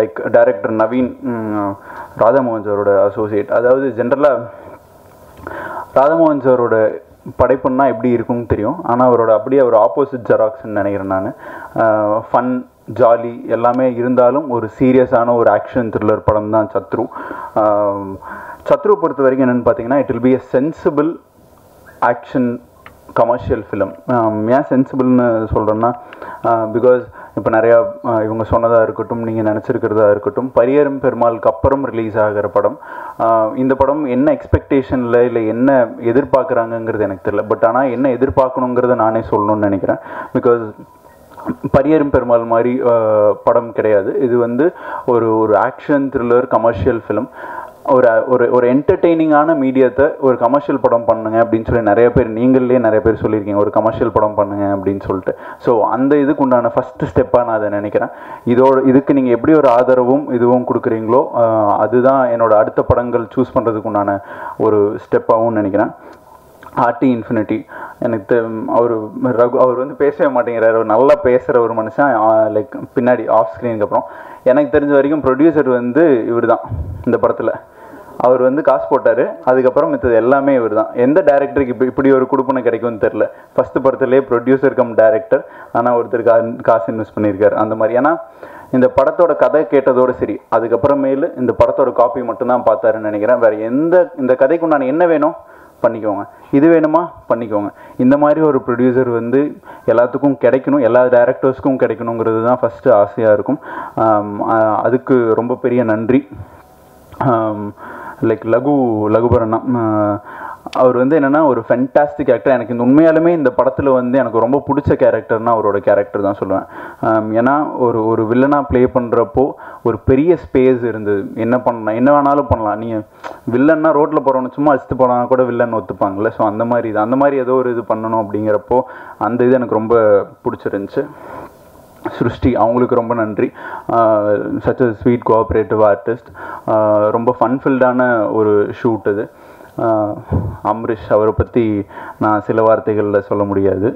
like director Naveen ம், ராதாமோகன் சாரோட associate அதாவது ஜென்ரலாக ராதாமோகன் சாரோட படைப்புன்னா எப்படி இருக்கும்னு தெரியும் ஆனால் அவரோட அப்படியே அவர் ஆப்போசிட் ஜெராக்ஸ்ன்னு நினைக்கிறேன் நான் ஃபன் ஜாலி எல்லாமே இருந்தாலும் ஒரு சீரியஸான ஒரு ஆக்ஷன் த்ரில்லர் படம் தான் சத்ரு ஆம், சத்ரு பொறுத்த வரைக்கும் என்னென்னு பார்த்தீங்கன்னா it will be a sensible action commercial film ஏன் சென்சிபிள்னு சொல்கிறேன்னா பிகாஸ் இப்போ நிறையா ஆஹ் இவங்க சொன்னதாக இருக்கட்டும் நீங்கள் நினச்சிருக்கிறதா இருக்கட்டும் பரியரும் பெருமாளுக்கு அப்புறம் ரிலீஸ் ஆகிற படம் ஆஹ் இந்த படம் என்ன எக்ஸ்பெக்டேஷனில் இல்லை என்ன எதிர்பார்க்குறாங்கங்கிறது எனக்கு தெரியல பட் ஆனால் என்ன எதிர்பார்க்கணுங்கிறத நானே சொல்லணும்னு நினைக்கிறேன் பிகாஸ் பரியரும் பெருமாள் மாதிரி ஆஹ் படம் கிடையாது இது வந்து ஒரு ஒரு ஆக்ஷன் த்ரில்லர் கமர்ஷியல் ஃபிலிம் ஒரு ஒரு ஒரு என்டர்டெய்னிங்கான மீடியத்தை ஒரு கமர்ஷியல் படம் பண்ணுங்க அப்படின்னு சொல்லி நிறைய பேர் நீங்களே நிறைய பேர் சொல்லியிருக்கீங்க ஒரு கமர்ஷியல் படம் பண்ணுங்க அப்படின்னு சொல்லிட்டு ஸோ அந்த இதுக்கு உண்டான ஃபஸ்ட்டு ஸ்டெப்பாக நான் அதை நினைக்கிறேன் இதோட இதுக்கு நீங்கள் எப்படி ஒரு ஆதரவும் இதுவும் கொடுக்குறீங்களோ ஆஹ் அதுதான் என்னோட அடுத்த படங்கள் சூஸ் பண்ணுறதுக்கு உண்டான ஒரு ஸ்டெப்பாகவும் நினைக்கிறேன் ஆர்டி இன்ஃபினிட்டி எனக்கு தெ- அவர் ரகு அவர் வந்து பேசவே மாட்டேங்கிறாரு அவர் நல்லா பேசுகிற ஒரு மனுஷன் லைக் பின்னாடி ஆஃப் ஸ்க்ரீனுக்கு அப்புறம் எனக்கு தெரிஞ்ச வரைக்கும் ப்ரொடியூசர் வந்து இவர் தான் இந்த படத்தில் அவர் வந்து காசு போட்டார் அதுக்கப்புறம் மித்தது எல்லாமே இவர் தான் எந்த டேரக்டருக்கு இப்போ இப்படி ஒரு கொடுப்பனை கிடைக்கும்னு தெரில ஃபஸ்ட்டு படத்துலேயே ப்ரொடியூசர் கம் டேரக்டர் ஆனால் ஒருத்தர் கா காசு இன்வெஸ்ட் பண்ணியிருக்காரு அந்த மாதிரி ஏன்னா இந்த படத்தோட கதை கேட்டதோட சரி அதுக்கப்புறமேலு இந்த படத்தோட காப்பி மட்டும்தான் பார்த்தாருன்னு நினைக்கிறேன் வேறு எந்த இந்த கதைக்கு உண்டான என்ன வேணும் பண்ணிக்கோங்க இது வேணுமா பண்ணிக்கோங்க இந்த மாதிரி ஒரு ப்ரொடியூசர் வந்து எல்லாத்துக்கும் கிடைக்கணும் எல்லா டேரக்டர்ஸ்க்கும் கிடைக்கணுங்கிறது தான் ஃபஸ்ட்டு ஆசையாக இருக்கும் ஆம், ஆ, அதுக்கு ரொம்ப பெரிய நன்றி லைக் லகு லகுபரணம் அவர் வந்து என்னென்னா ஒரு ஃபென்டாஸ்டிக் ஆக்டர் எனக்கு இந்த உண்மையாலுமே இந்த படத்தில் வந்து எனக்கு ரொம்ப பிடிச்ச கேரக்டர்னா அவரோட கேரக்டர் தான் சொல்லுவேன் ஆம், ஏன்னா ஒரு ஒரு வில்லனாக ப்ளே பண்ணுறப்போ ஒரு பெரிய ஸ்பேஸ் இருந்தது என்ன பண்ணலாம் என்ன வேணாலும் பண்ணலாம் நீங்கள் வில்லன்னா ரோட்டில் போகிறவனு சும்மா அடிச்சுட்டு போனா கூட வில்லன் ஒத்துப்பாங்கல்ல ஸோ அந்த மாதிரி இது அந்த மாதிரி ஏதோ ஒரு இது பண்ணணும் அப்படிங்கிறப்போ அந்த இது எனக்கு ரொம்ப பிடிச்சிருந்துச்சு சிருஷ்டி அவங்களுக்கு ரொம்ப நன்றி such a sweet cooperative artist ரொம்ப ஃபன்ஃபில்டான ஒரு ஷூட் இது ஆஹ் அம்ரிஷ் அவரை பற்றி நான் சில வார்த்தைகளில் சொல்ல முடியாது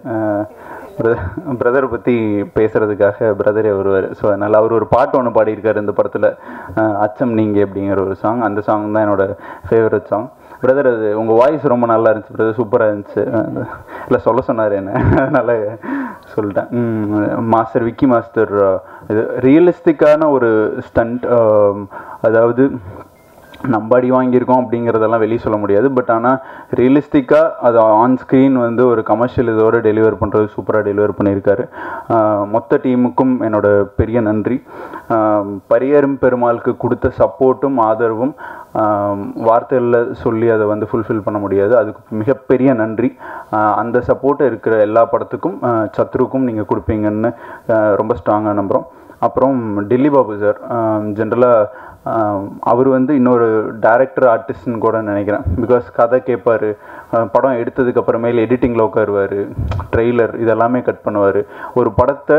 பிரதரை பற்றி பேசுகிறதுக்காக பிரதரே வருவார் ஸோ அதனால் அவர் ஒரு பாட்டு ஒன்று பாடியிருக்காரு இந்த படத்தில் அச்சம் நீங்கள் அப்படிங்கிற ஒரு சாங் அந்த சாங் தான் என்னோட ஃபேவரட் சாங் பிரதர் அது உங்கள் வாய்ஸ் ரொம்ப நல்லா இருந்துச்சு பிரதர் சூப்பராக இருந்துச்சு இல்லை சொல்ல சொன்னார் என்ன அதனால் சொல்லிட்டேன் ம், மாஸ்டர் விக்கி மாஸ்டர் இது ரியலிஸ்டிக்கான ஒரு ஸ்டண்ட் அதாவது நம்ம அடி வாங்கியிருக்கோம் அப்படிங்கிறதெல்லாம் வெளியே சொல்ல முடியாது பட் ஆனால் ரியலிஸ்டிக்காக அது ஆன் ஸ்க்ரீன் வந்து ஒரு கமர்ஷியல் இதோட டெலிவர் பண்ணுறது சூப்பராக டெலிவர் பண்ணியிருக்காரு ஆஹ் மொத்த டீமுக்கும் என்னோட பெரிய நன்றி ஆஹ் பரியரும் பெருமாளுக்கு கொடுத்த சப்போர்ட்டும் ஆதரவும் ஆஹ் வார்த்தைகளில் சொல்லி அதை வந்து ஃபுல்ஃபில் பண்ண முடியாது அதுக்கு மிகப்பெரிய நன்றி ஆஹ் அந்த சப்போர்ட் இருக்கிற எல்லா படத்துக்கும் ஆஹ் சத்ருக்கும் நீங்கள் கொடுப்பீங்கன்னு ஆஹ் ரொம்ப ஸ்ட்ராங்காக நம்புகிறோம் அப்புறம் டில்லி பாபு சார் ஜென்ரலாக அவர் வந்து இன்னொரு டைரக்டர் ஆர்டிஸ்ட்னு கூட நினைக்கிறேன் பிகாஸ் கதை கேட்பார் படம் எடுத்ததுக்கு அப்புறமேல் எடிட்டிங்கில் உட்காருவார் ட்ரெய்லர் இதெல்லாமே கட் பண்ணுவார் ஒரு படத்தை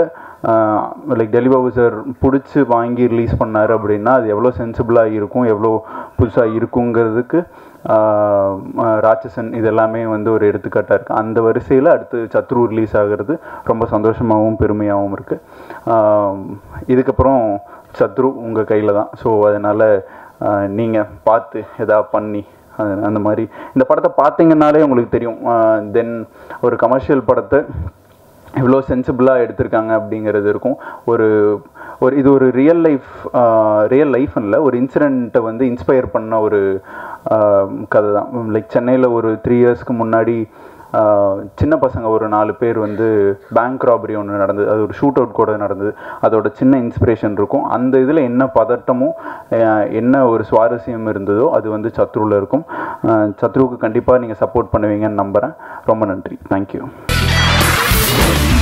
லைக் டெலிபாபு சார் பிடிச்சி வாங்கி ரிலீஸ் பண்ணார் அப்படின்னா அது எவ்வளோ சென்சிபிளாக இருக்கும் எவ்வளோ புதுசாக இருக்குங்கிறதுக்கு ஆஹ் ஆஹ் ராட்சசன் இது எல்லாமே வந்து ஒரு எடுத்துக்காட்டாக இருக்குது அந்த வரிசையில் அடுத்து சத்ரு ரிலீஸ் ஆகிறது ரொம்ப சந்தோஷமாகவும் பெருமையாகவும் இருக்குது இதுக்கப்புறம் சத்ரு உங்கள் கையில் தான் ஸோ அதனால் நீங்கள் பார்த்து எதா பண்ணி அது- அந்த மாதிரி இந்த படத்தை பார்த்தீங்கன்னாலே உங்களுக்கு தெரியும் தென் ஒரு கமர்ஷியல் படத்தை இவ்வளோ சென்சிபிளாக எடுத்திருக்காங்க அப்படிங்கிறது இருக்கும் ஒரு ஒரு இது ஒரு ரியல் லைஃப் ரியல் லைஃப் இல்லை ஒரு இன்சிடெண்ட்டை வந்து இன்ஸ்பயர் பண்ண ஒரு ஆஹ், கதை தான் லைக் சென்னையில் ஒரு த்ரீ இயர்ஸ்க்கு முன்னாடி ஆஹ், சின்ன பசங்க ஒரு நாலு பேர் வந்து பேங்க் ராபரி ஒன்று நடந்தது அது ஒரு ஷூட் அவுட் கூட நடந்தது அதோட சின்ன இன்ஸ்பிரேஷன் இருக்கும் அந்த இதில் என்ன பதட்டமும் ஆஹ், என்ன ஒரு சுவாரஸ்யம் இருந்ததோ அது வந்து சத்ருவில் இருக்கும் ஆஹ், சத்ருவுக்கு கண்டிப்பாக நீங்கள் சப்போர்ட் பண்ணுவீங்கன்னு நம்புகிறேன் ரொம்ப நன்றி தேங்க்யூ